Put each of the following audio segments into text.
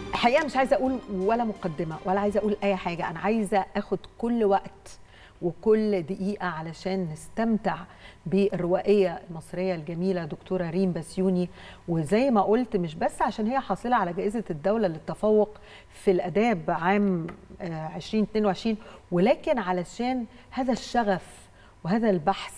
الحقيقه مش عايزه اقول ولا مقدمه ولا عايزه اقول اي حاجه انا عايزه اخد كل وقت وكل دقيقه علشان نستمتع بالروائيه المصريه الجميله دكتوره ريم بسيوني وزي ما قلت مش بس عشان هي حاصله على جائزه الدوله للتفوق في الاداب عام 2022 ولكن علشان هذا الشغف وهذا البحث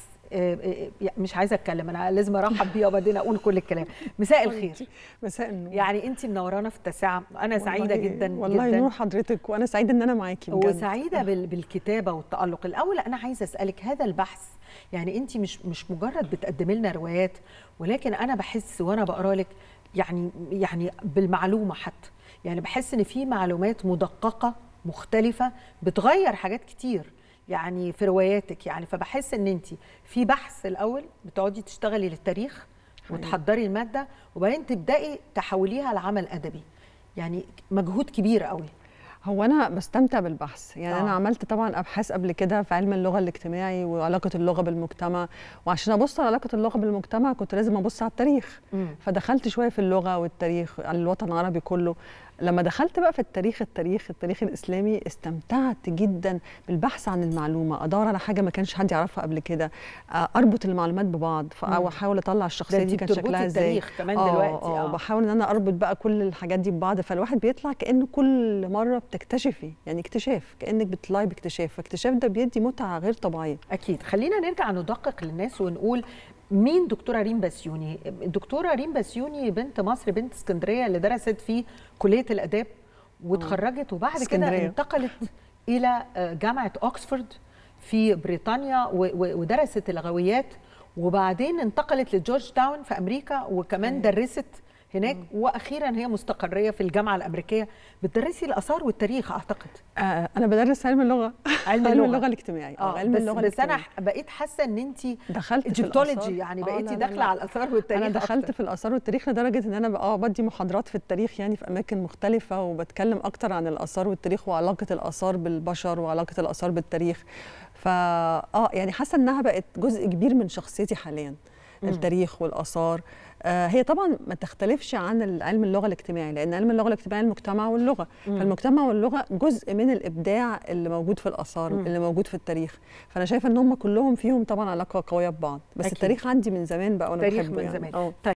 مش عايزه اتكلم انا لازم ارحب بيها وبعدين اقول كل الكلام مساء الخير مساء النور يعني انت منورانا في التاسعه انا سعيده جدا والله جدا نور حضرتك وانا سعيده ان انا معاكي بجد وسعيده بال- بالكتابه والتالق الاول انا عايزه اسالك هذا البحث يعني انت مش مش مجرد بتقدمي لنا روايات ولكن انا بحس وانا بقرا لك يعني يعني بالمعلومه حتى يعني بحس ان في معلومات مدققه مختلفه بتغير حاجات كتير يعني في رواياتك يعني فبحس ان انت في بحث الاول بتقعدي تشتغلي للتاريخ وتحضري الماده وبعدين تبداي تحوليها لعمل ادبي يعني مجهود كبير قوي هو انا بستمتع بالبحث يعني آه. انا عملت طبعا ابحاث قبل كده في علم اللغه الاجتماعي وعلاقه اللغه بالمجتمع وعشان ابص على علاقه اللغه بالمجتمع كنت لازم ابص على التاريخ مم. فدخلت شويه في اللغه والتاريخ على الوطن العربي كله لما دخلت بقى في التاريخ التاريخ التاريخ الاسلامي استمتعت جدا بالبحث عن المعلومه ادور على حاجه ما كانش حد يعرفها قبل كده آه، اربط المعلومات ببعض ف- مم. او احاول اطلع الشخصيه ده دي انتي كانت بتربطي شكلها ازاي التاريخ كمان آه، دلوقتي اه اه بحاول ان انا اربط بقى كل الحاجات دي ببعض فالواحد بيطلع كانه كل مره بتكتشفي يعني اكتشاف كانك بتطلعي باكتشاف فاكتشاف ده بيدي متعه غير طبيعيه اكيد خلينا نرجع ندقق للناس ونقول مين دكتوره ريم بسيوني الدكتوره ريم بسيوني بنت مصر بنت اسكندريه اللي درست في كليه الاداب واتخرجت وبعد كده اسكندرية. انتقلت الى آه، جامعه اوكسفورد في بريطانيا و- و- ودرست اللغويات وبعدين انتقلت لجورج تاون في امريكا وكمان درست هناك واخيرا هي مستقريه في الجامعه الامريكيه بتدرسي الاثار والتاريخ اعتقد آه انا بدرس علم اللغه علم علم اللغه اللغه الاجتماعي اه علم بس, اللغه بس انا الاجتماعي ح- بقيت حاسه ان انت دخلت في ايجيبتولوجي الآثار. يعني آه، بقيتي لا، لا، داخله لا. على الاثار والتاريخ انا دخلت أكتر. في الاثار والتاريخ لدرجه ان انا بقى اه بدي محاضرات في التاريخ يعني في اماكن مختلفه وبتكلم اكتر عن الاثار والتاريخ وعلاقه الاثار بالبشر وعلاقه الاثار بالتاريخ فا اه يعني حاسه انها بقت جزء كبير من شخصيتي حاليا مم. التاريخ والاثار آه هي طبعا ما تختلفش عن علم اللغه الاجتماعي لان علم اللغه الاجتماعي المجتمع واللغه مم. فالمجتمع واللغه جزء من الابداع اللي موجود في الاثار مم. اللي موجود في التاريخ فانا شايفه ان هم كلهم فيهم طبعا علاقه قويه ببعض بس أكيد. التاريخ عندي من زمان بقى وانا تاريخ بحبه من يعني. زمان آه. طيب